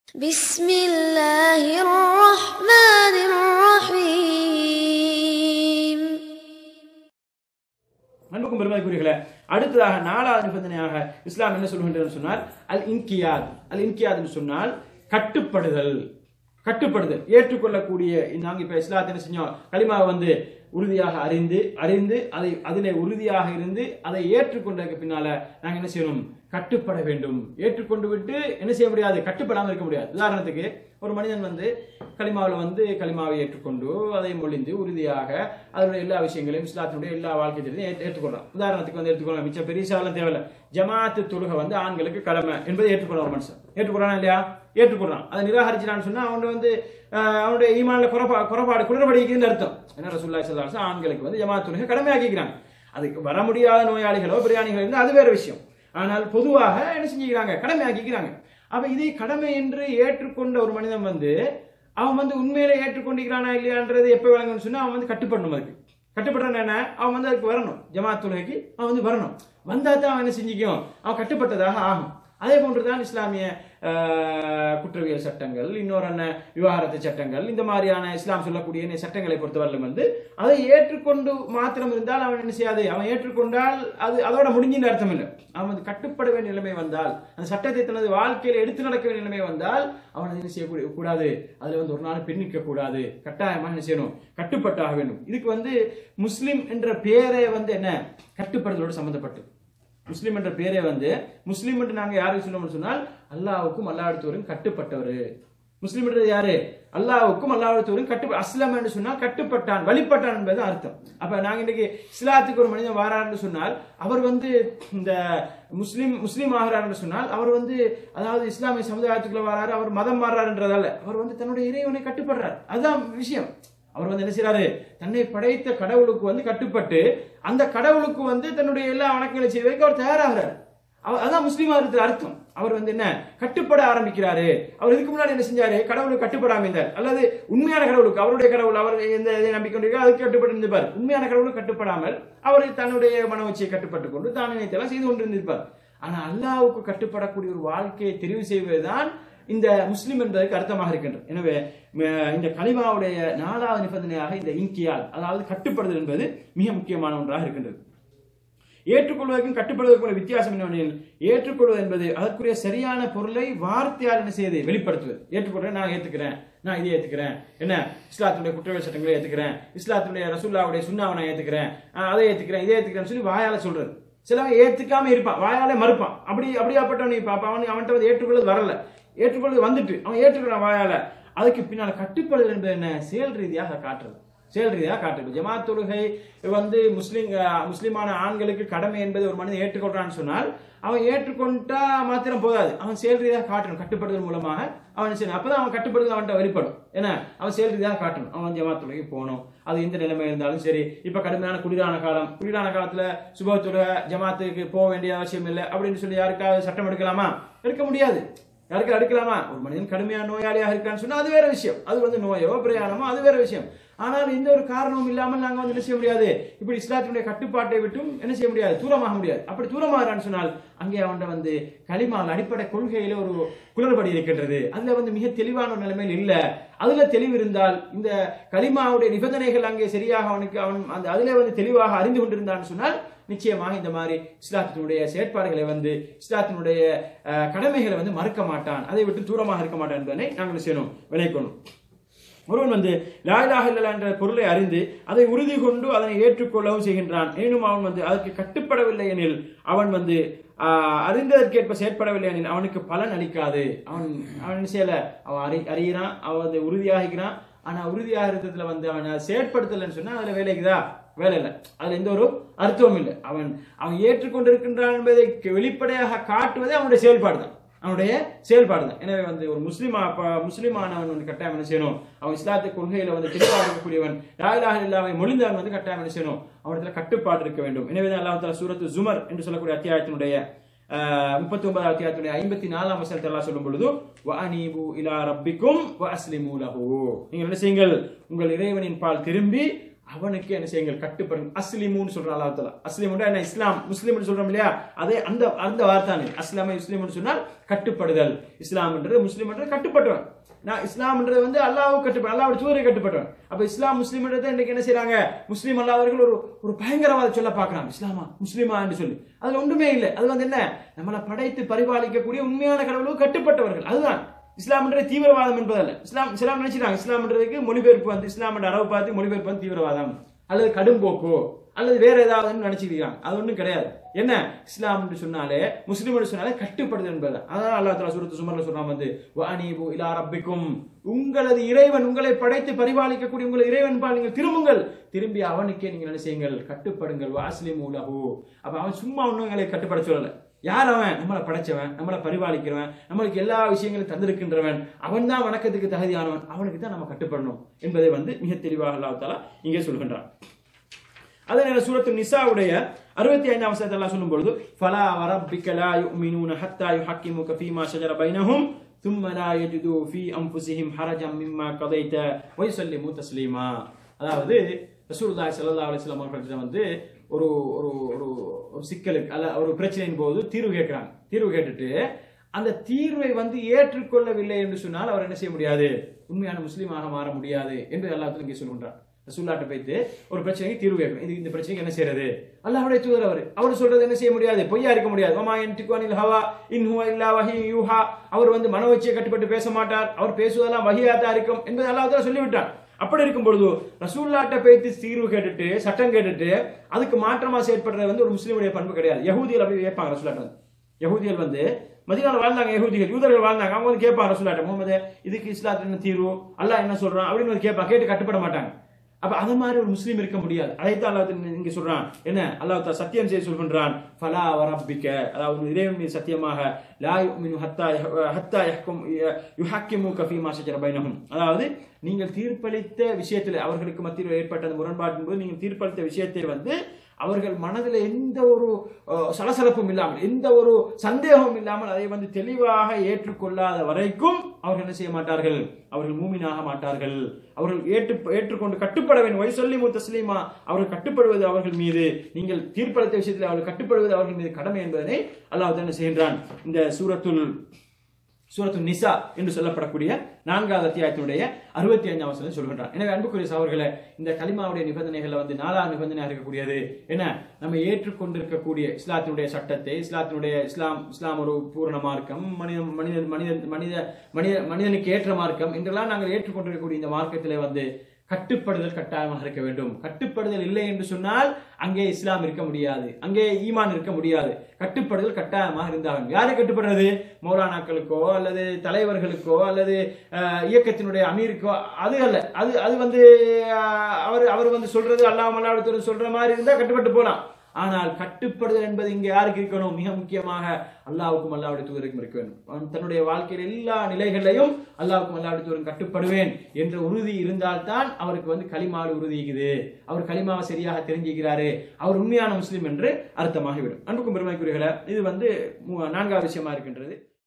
بسم الله الرحمن الرحيم அன்புக்கும் பெருமதிக்குரியர்களே அடுத்ததாக நாலாவது நிபந்தனையாக இஸ்லாம் என்ன சொல்கின்றது சொன்னால் அல் இன்கியாத் அல் இன்கியாத் என்று சொன்னால் கட்டுப்படுதல் கட்டுப்படுதல் ஏற்றுக்கொள்ளக்கூடிய நாங்க இப்ப இஸ்லாத்தை என்ன செஞ்சோம் கலிமாவை வந்து உறுதியாக அறிந்து அறிந்து அதை அதிலே உறுதியாக இருந்து அதை ஏற்றுக்கொண்டதுக்கு பின்னால நாங்க என்ன செய்யணும் கட்டுப்பட வேண்டும் ஏற்றுக்கொண்டு விட்டு என்ன செய்ய முடியாது கட்டுப்படாமல் இருக்க முடியாது உதாரணத்துக்கு ஒரு மனிதன் வந்து களிமாவில் வந்து களிமாவை ஏற்றுக்கொண்டு அதை மொழிந்து உறுதியாக அதனுடைய எல்லா விஷயங்களையும் இஸ்லாத்தினுடைய எல்லா வாழ்க்கை திட்டத்தையும் ஏற்று- ஏற்றுக்கொள்றான் உதாரணத்துக்கு வந்து எடுத்துக்கொள்ளலாம் மிச்சம் பெரிய சாலம் தேவையில்லை ஜமாத்து தொழுகை வந்து ஆண்களுக்கு கடமை என்பதை ஏற்றுக்கொள்ள ஒரு மனுஷன் ஏற்றுக்கொள்றானா இல்லையா ஏற்றுக்கொள்றான் அதை நிராகரிச்சிடான்னு சொன்னா அவன் வந்து ஆஹ், அவனுடைய ஈமான்ல குறைபா குறைபாடு குளறுபடிக்குதுன்னு அர்த்தம் என்ன ரசூல்லா ஸல்லல்லாஹு ஆண்களுக்கு வந்து ஜமாத் தொழுகை கடமையாக்கிக்கிறாங்க அதுக்கு வர முடியாத நோயாளிகளோ பிரியாணிகளோ இருந்தால் அது வேற விஷயம் ஆனால் பொதுவாக என்ன செஞ்சுக்கிறாங்க கடமையாக்கிக்கிறாங்க அப்ப இதை கடமை என்று ஏற்றுக்கொண்ட ஒரு மனிதன் வந்து அவன் வந்து உண்மையில ஏற்றுக்கொண்டிருக்கிறானா இல்லையான்றது எப்ப விளங்கணும்னு சொன்னா அவன் வந்து கட்டுப்படணும் அதுக்கு கட்டுப்படுறான் என்ன அவன் வந்து அதுக்கு வரணும் ஜமாத் தொழுகைக்கு அவன் வந்து வரணும் வந்தா தான் அவன் என்ன செஞ்சுக்கும் அவன் கட்டுப்பட்டதாக ஆகும் அதே போன்றுதான் இஸ்லாமிய ஆஹ், குற்றவியல் சட்டங்கள் இன்னொரு என்ன விவாகரத்து சட்டங்கள் இந்த மாதிரியான இஸ்லாம் சொல்லக்கூடிய இந்த சட்டங்களை பொறுத்தவரையிலும் வந்து அதை ஏற்றுக்கொண்டு மாத்திரம் இருந்தால் அவன் என்ன செய்யாது அவன் ஏற்றுக்கொண்டால் அது அதோட முடிஞ்சின்னு அர்த்தம் இல்லை அவன் வந்து கட்டுப்பட வேண்டிய நிலைமை வந்தால் அந்த சட்டத்தை தனது வாழ்க்கையில் எடுத்து நடக்க வேண்டிய நிலைமை வந்தால் அவன் என்ன செய்யக்கூடிய கூடாது அதுல வந்து ஒரு நாள் பின்னிக்க கூடாது கட்டாயமாக என்ன செய்யணும் கட்டுப்பட்டாக வேண்டும் இதுக்கு வந்து முஸ்லிம் என்ற பேரே வந்து என்ன கட்டுப்படுதலோடு சம்பந்தப்பட்டு முஸ்லிம் என்ற பேரே வந்து முஸ்லிம் என்று நாங்க யாருக்கு சொல்லணும்னு சொன்னால் அல்லாவுக்கும் அல்லாஹ்வுக்கும் கட்டுப்பட்டவர் முஸ்லிம் என்றது யாரு அல்லாஹ்வுக்கும் அல்லாஹ்வுக்கும் கட்டு அஸ்லம் என்று சொன்னால் கட்டுப்பட்டான் வழிபட்டான் என்பது அர்த்தம் அப்ப நாங்க இன்னைக்கு இஸ்லாத்துக்கு ஒரு மனிதன் வாராருன்னு சொன்னால் அவர் வந்து இந்த முஸ்லிம் முஸ்லீம் ஆகிறாருன்னு சொன்னால் அவர் வந்து அதாவது இஸ்லாமிய சமுதாயத்துக்குள்ள வராரு அவர் மதம் மாறுறாருன்றதால அவர் வந்து தன்னுடைய இறைவனை கட்டுப்படுறார் அதுதான் விஷயம் அவர் வந்து என்ன செய்றாரு தன்னை படைத்த கடவுளுக்கு வந்து கட்டுப்பட்டு அந்த கடவுளுக்கு வந்து தன்னுடைய எல்லா வணக்கங்களை செய்வதற்கு அவர் தயாராகிறார் அவர் அதான் முஸ்லீமா இருக்கிற அர்த்தம் அவர் வந்து என்ன கட்டுப்பட ஆரம்பிக்கிறாரு அவர் இதுக்கு முன்னாடி என்ன செஞ்சாரு கடவுளுக்கு கட்டுப்படாம இருந்தார் அல்லது உண்மையான கடவுளுக்கு அவருடைய கடவுள் அவர் எந்த இதை நம்பிக்கை கொண்டிருக்கோ அதுக்கு கட்டுப்பட்டு இருந்திருப்பார் உண்மையான கடவுளுக்கு கட்டுப்படாமல் அவர் தன்னுடைய மனவச்சியை கட்டுப்பட்டு கொண்டு தான் நினைத்தெல்லாம் செய்து கொண்டிருந்திருப்பார் ஆனா அல்லாஹ்வுக்கு கட்டுப்படக்கூடிய ஒரு வாழ்க்கையை தெரிவு செய்வதுதான் இந்த முஸ்லிம் என்பதற்கு அர்த்தமாக இருக்கின்றது எனவே ம- இந்த கலிமாவுடைய நாலாவது நிபந்தனையாக இந்த இன்கியால் அதாவது கட்டுப்படுதல் என்பது மிக முக்கியமான ஒன்றாக இருக்கின்றது ஏற்றுக்கொள்வதற்கும் கட்டுப்படுவதற்கும் உள்ள வித்தியாசம் என்னவெனில் ஏற்றுக்கொள்வது என்பது அதற்குரிய சரியான பொருளை வார்த்தையால் என்ன செய்யுது வெளிப்படுத்துவது ஏற்றுக்கொள்றேன் நான் ஏத்துக்கிறேன் நான் இதை ஏத்துக்கிறேன் என்ன இஸ்லாத்துடைய குற்றவியல் சட்டங்களை ஏத்துக்கிறேன் இஸ்லாத்துடைய ரசூல்லாவுடைய சுண்ணாவை நான் ஏத்துக்கிறேன் ஆஹ் அதை ஏத்துக்கிறேன் இதை ஏத்துக்கிறேன்னு சொல்லி வாயால சொல்றது சிலவன் ஏத்துக்காம இருப்பான் வாயாலே மறுப்பான் அப்படி அப்படியாப்பட்டவன் நீ பாப்பா அவன் அவன்கிட்ட வந்து ஏற்றுக்கொள்வது வரல ஏற்றுக்கொள்வது வந்துட்டு அவன் ஏற்றுக்கிறான் வாயால அதுக்கு பின்னால கட்டுப்படுதல் என்பது என்ன செயல் ரீதியாக காட்டுறது செயல் ரீதியாக காட்டுறது ஜமாத் தொழுகை வந்து முஸ்லிம் அஹ், முஸ்லிமான ஆண்களுக்கு கடமை என்பது ஒரு மனிதன் ஏற்றுக்கொள்றான்னு சொன்னால் அவன் ஏற்றுக்கொண்டா மாத்திரம் போதாது அவன் செயல் ரீதியாக காட்டணும் கட்டுப்படுதல் மூலமாக அவன் செய்யணும் அப்பதான் அவன் கட்டுப்படுதல் அவன்கிட்ட வெளிப்படும் ஏன்னா அவன் செயல் ரீதியாக காட்டணும் அவன் ஜமாத் தொழுகை போகணும் அது எந்த நிலைமை இருந்தாலும் சரி இப்ப கடுமையான குளிரான காலம் குளிரான காலத்துல சுப தொழுகை ஜமாத்துக்கு போக வேண்டிய அவசியம் இல்லை அப்படின்னு சொல்லி யாருக்காவது சட்டம் எடுக்கலாமா எடுக்க முடியாது யாருக்கு எடுக்கலாமா ஒரு மனிதன் கடுமையான நோயாளியாக இருக்கான்னு சொன்னா அது வேற விஷயம் அது வந்து நோயோ பிரயாணமோ அது வேற விஷயம் ஆனால் எந்த ஒரு காரணமும் இல்லாமல் நாங்க வந்து என்ன செய்ய முடியாது இப்படி இஸ்லாத்தினுடைய கட்டுப்பாட்டை விட்டும் என்ன செய்ய முடியாது தூரமாக முடியாது அப்படி தூரமாகறான்னு சொன்னால் அங்கே அவன்கிட்ட வந்து களிமால் அடிப்படை கொள்கையில ஒரு குளறுபடி இருக்கின்றது அதுல வந்து மிக தெளிவான ஒரு நிலைமையில் இல்ல அதுல தெளிவு இருந்தால் இந்த கலிமாவுடைய நிபந்தனைகள் அங்கே சரியாக அவனுக்கு அவன் அந்த அதிலே வந்து தெளிவாக அறிந்து கொண்டிருந்தான்னு சொன்னால் நிச்சயமாக இந்த மாதிரி இஸ்லாத்தினுடைய செயற்பாடுகளை வந்து இஸ்லாத்தினுடைய அஹ், கடமைகளை வந்து மறுக்க மாட்டான் அதை விட்டு தூரமாக இருக்க மாட்டான் என்பதனை நாங்கள் என்ன செய்யணும் விளைக்கணும் ஒருவன் வந்து லாயிலாக இல்லலா என்ற பொருளை அறிந்து அதை உறுதி கொண்டு அதனை ஏற்றுக்கொள்ளவும் செய்கின்றான் எனினும் அவன் வந்து அதற்கு கட்டுப்படவில்லை எனில் அவன் வந்து ஆஹ், அறிந்ததற்கேற்ப செயற்படவில்லை எனில் அவனுக்கு பலன் அளிக்காது அவன் அவன் என்ன செய்யல அவன் அறி அறிகிறான் அவன் வந்து உறுதியாகிறான் ஆனா உறுதியாக இருக்கிறதுல வந்து அவன் அதை செயற்படுத்தலைன்னு சொன்னா அதுல வேலைக்குதா வேலை இல்லை அதுல எந்த ஒரு அர்த்தமும் இல்லை அவன் அவன் ஏற்றுக்கொண்டிருக்கின்றான் என்பதை வெளிப்படையாக காட்டுவதே அவனுடைய செயல்பாடு தான் அவனுடைய செயல்பாடு தான் எனவே வந்து ஒரு முஸ்லிமா ப- முஸ்லிமானவன் வந்து கட்டாயம் என்ன செய்யணும் அவன் இஸ்லாத்து கொள்கையில வந்து தெளிவாக இருக்கக்கூடியவன் ராயிலாக இல்லாவை மொழிந்தவன் வந்து கட்டாயம் என்ன செய்யணும் அவனிடத்துல கட்டுப்பாடு இருக்க வேண்டும் எனவே தான் அல்லாஹ் தஆலா சூரத்து ஜுமர் என்று சொல்லக்கூடிய அத்தியாயத்தினுடைய முப்பத்தி ஒன்பதாம் அத்தியாயத்துடைய ஐம்பத்தி நாலாம் வசனத்தை எல்லாம் சொல்லும் பொழுது வஅனீபு இலா ரப்பிக்கும் வஅஸ்லிமு லஹு நீங்கள் என்ன செய்யுங்கள் உங்கள் இறைவனின் பால் திரும்பி அவனுக்கு என்ன செய்யுங்கள் கட்டுப்படுங்க அஸ்லிமுன்னு சொல்றான் அல்லாஹ் தஆலா அஸ்லிமுன்னா என்ன இஸ்லாம் முஸ்லிம்னு சொல்றோம் இல்லையா அதே அந்த அந்த வார்த்தை அஸ்லாமை முஸ்லிம்னு சொன்னால் கட்டுப்படுதல் இஸ்லாம்ன்றது முஸ்லிம்ன்றது கட்டுப்பட்டவன் நான் இஸ்லாம்ன்றது வந்து அல்லாஹ்வுக்கு கட்டுப்பட அல்லாஹ்வுடைய தூதரை கட்டுப்பட்டவன் அப்ப இஸ்லாம் முஸ்லிம்ன்றதை இன்னைக்கு என்ன செய்றாங்க முஸ்லீம் அல்லாதவர்கள் ஒரு ஒரு பயங்கரவாத சொல்ல பார்க்கறாங்க இஸ்லாமா முஸ்லிமா என்று சொல்லி அதுல ஒன்றுமே இல்லை அது வந்து என்ன நம்மளை படைத்து பரிபாலிக்கக்கூடிய உண்மையான கடவுளுக்கு கட்டுப்பட்டவர்கள் அதுதான் இஸ்லாம்ன்ற தீவிரவாதம் என்பதல்ல இஸ்லாம் இஸ்லாம் நினைச்சிட்டாங்க இஸ்லாம்ன்றதுக்கு மொழிபெயர்ப்பு வந்து இஸ்லாம் என்ற அரபு பார்த்து மொழிபெயர்ப்பு வந்து தீவிரவாதம் அல்லது கடும்போக்கோ அல்லது வேற ஏதாவது நினைச்சிருக்காங்க அது ஒண்ணும் கிடையாது என்ன இஸ்லாம் என்று சொன்னாலே முஸ்லிம் என்று சொன்னாலே கட்டுப்படுதல் என்பது அதான் அல்லாஹ் தஆலா சூரத்து சுமர்ல சொல்றான் வந்து வஅனீபு இலா ரப்பிக்கும் உங்களது இறைவன் உங்களை படைத்து பரிபாலிக்கக்கூடிய உங்கள் இறைவன் பால் நீங்கள் திரும்புங்கள் திரும்பி அவனுக்கே நீங்கள் என்ன செய்யுங்கள் கட்டுப்படுங்கள் வாஸ்லிம் உலகு அப்ப அவன் சும்மா ஒன்றும் எங்களை கட்டுப்பட சொல்லல யார் அவன் நம்மளை படைச்சவன் நம்மளை பரிபாலிக்கிறவன் நம்மளுக்கு எல்லா விஷயங்களையும் தந்திருக்கின்றவன் அவன் தான் வணக்கத்துக்கு தகுதியானவன் அவனுக்கு தான் நம்ம கட்டுப்படணும் என்பதை வந்து மிக தெளிவாக அல்லாஹ் தஆலா இங்கே சொல்கின்றான் அதே நேரம் சூரத்து நிசாவுடைய அறுபத்தி ஐந்தாம் வசனத்தை எல்லாம் சொல்லும் பொழுது ஃபலா வரப்பிக்க லா யுமினூன ஹத்தா யுஹக்கிமுக ஃபீமா ஷஜர பைனஹும் ثم لا يجدوا في انفسهم حرجا مما قضيت ويسلموا تسليما அதாவது ரசூலுல்லாஹி ஸல்லல்லாஹு அலைஹி வஸல்லம் அவர்கள்ட்ட வந்து ஒரு ஒரு ஒரு ஒரு சிக்கலுக்கு அல்ல ஒரு பிரச்சனையின் போது தீர்வு கேட்கிறாங்க தீர்வு கேட்டுட்டு அந்த தீர்வை வந்து ஏற்றுக்கொள்ளவில்லை என்று சொன்னால் அவர் என்ன செய்ய முடியாது உண்மையான முஸ்லீமாக மாற முடியாது என்று அல்லாஹ் இங்கே சொல்கின்றார் ரசூல்லாட்ட போயிட்டு ஒரு பிரச்சனைக்கு தீர்வு கேட்கணும் இது இந்த பிரச்சனைக்கு என்ன செய்யறது அல்லாஹ்வுடைய தூதர் அவர் அவர் சொல்றது என்ன செய்ய முடியாது பொய்யா இருக்க முடியாது வமா என்டிக்வானில் ஹவா இன் ஹுவ இல்லா வஹி யூஹா அவர் வந்து மனவச்சியை கட்டுப்பட்டு பேச மாட்டார் அவர் பேசுவதெல்லாம் வஹியா தான் இருக்கும் என்பதை அல்லாஹ் தஆலா சொல்லிவிட்டார் அப்படி இருக்கும் பொழுது ரசூல்லாட்ட போயிட்டு தீர்வு கேட்டுட்டு சட்டம் கேட்டுட்டு அதுக்கு மாற்றமா செயற்படுறது வந்து ஒரு முஸ்லீமுடைய பண்பு கிடையாது யஹூதிகள் அப்படி கேட்பாங்க ரசூல்லாட்ட வந்து யஹூதிகள் வந்து மதினால வாழ்ந்தாங்க யஹூதிகள் யூதர்கள் வாழ்ந்தாங்க அவங்க வந்து கேட்பாங்க ரசூல்லாட்ட முகமது இதுக்கு இஸ்லாத்துல என்ன தீர்வு அல்லாஹ் என்ன சொல்றான் அப்படின்னு வந்து கேட்பாங்க கேட்டு கட்டுப்பட மாட்டாங்க அப்ப அது மாதிரி ஒரு முஸ்லீம் இருக்க முடியாது அதைத்தான் அல்லாஹ் இங்க சொல்றான் என்ன அல்லாஹ் தஆலா சத்தியம் செய்ய சொல்கின்றான் ஃபலா வரப்பிக்க அதாவது உன் இறைவன் மீது சத்தியமாக லா யுமினு ஹத்தா யஹ்- ஹத்தா யஹ்கும் யுஹக்கிமுக ஃபீமா ஷஜர பைனஹும் அதாவது நீங்கள் தீர்ப்பளித்த விஷயத்தில் அவர்களுக்கு மத்தியில் ஏற்பட்ட அந்த முரண்பாட்டின் போது நீங்கள் தீர்ப்பளித்த விஷயத்தை வந்து அவர்கள் மனதில் எந்த ஒரு அஹ், சலசலப்பும் இல்லாமல் எந்த ஒரு சந்தேகமும் இல்லாமல் அதை வந்து தெளிவாக ஏற்றுக்கொள்ளாத வரைக்கும் அவர்கள் என்ன செய்ய மாட்டார்கள் அவர்கள் மூமினாக மாட்டார்கள் அவர்கள் ஏற்று ஏற்றுக்கொண்டு கட்டுப்பட வேண்டும் வயசு சொல்லி தஸ்லீமா அவர்கள் கட்டுப்படுவது அவர்கள் மீது நீங்கள் தீர்ப்பளித்த விஷயத்தில் அவர்கள் கட்டுப்படுவது அவர்கள் மீது கடமை என்பதனை அல்லாஹ் என்ன செய்கின்றான் இந்த சூரத்துல் சூரத்து நிசா என்று சொல்லப்படக்கூடிய நான்காவது அத்தியாயத்தினுடைய அறுபத்தி ஐந்தாம் வசனம் சொல்கின்றார் எனவே அன்புக்குரிய சகோதரர்களே இந்த கலிமாவுடைய நிபந்தனைகள்ல வந்து நாலாவது நிபந்தனையாக இருக்கக்கூடியது என்ன நம்ம ஏற்றுக்கொண்டிருக்கக்கூடிய இஸ்லாத்தினுடைய சட்டத்தை இஸ்லாத்தினுடைய இஸ்லாம் இஸ்லாம் ஒரு பூரண மார்க்கம் மனித மனித மனித மனித மனித மனிதனுக்கு ஏற்ற மார்க்கம் என்றெல்லாம் நாங்கள் ஏற்றுக்கொண்டிருக்கக்கூடிய இந்த மார்க்கத்திலே வந்து கட்டுப்படுதல் கட்டாயமாக இருக்க வேண்டும் கட்டுப்படுதல் இல்லை என்று சொன்னால் அங்கே இஸ்லாம் இருக்க முடியாது அங்கே ஈமான் இருக்க முடியாது கட்டுப்படுதல் கட்டாயமாக இருந்தாகும் யாரை கட்டுப்படுறது மௌலானாக்களுக்கோ அல்லது தலைவர்களுக்கோ அல்லது அஹ், இயக்கத்தினுடைய அமீருக்கோ அது அல்ல அது அது வந்து அஹ், அவர் அவர் வந்து சொல்றது அல்லாஹ் மல்லாடுத்தர் சொல்ற மாதிரி இருந்தா கட்டுப்பட்டு போலாம் ஆனால் கட்டுப்படுதல் என்பது இங்கே யாருக்கு இருக்கணும் மிக முக்கியமாக அல்லாவுக்கும் அல்லாவுடைய தூதருக்கும் இருக்க வேண்டும் அவன் தன்னுடைய வாழ்க்கையில் எல்லா நிலைகளிலையும் அல்லாவுக்கும் அல்லாவுடைய தூதரும் கட்டுப்படுவேன் என்ற உறுதி இருந்தால்தான் அவருக்கு வந்து களிமாடு உறுதி இருக்குது அவர் களிமாவை சரியாக தெரிஞ்சுக்கிறாரு அவர் உண்மையான முஸ்லீம் என்று அர்த்தமாகிவிடும் அன்புக்கும் பெருமைக்குரியர்களே இது வந்து மூ- நான்காவது விஷயமா இருக்கின்றது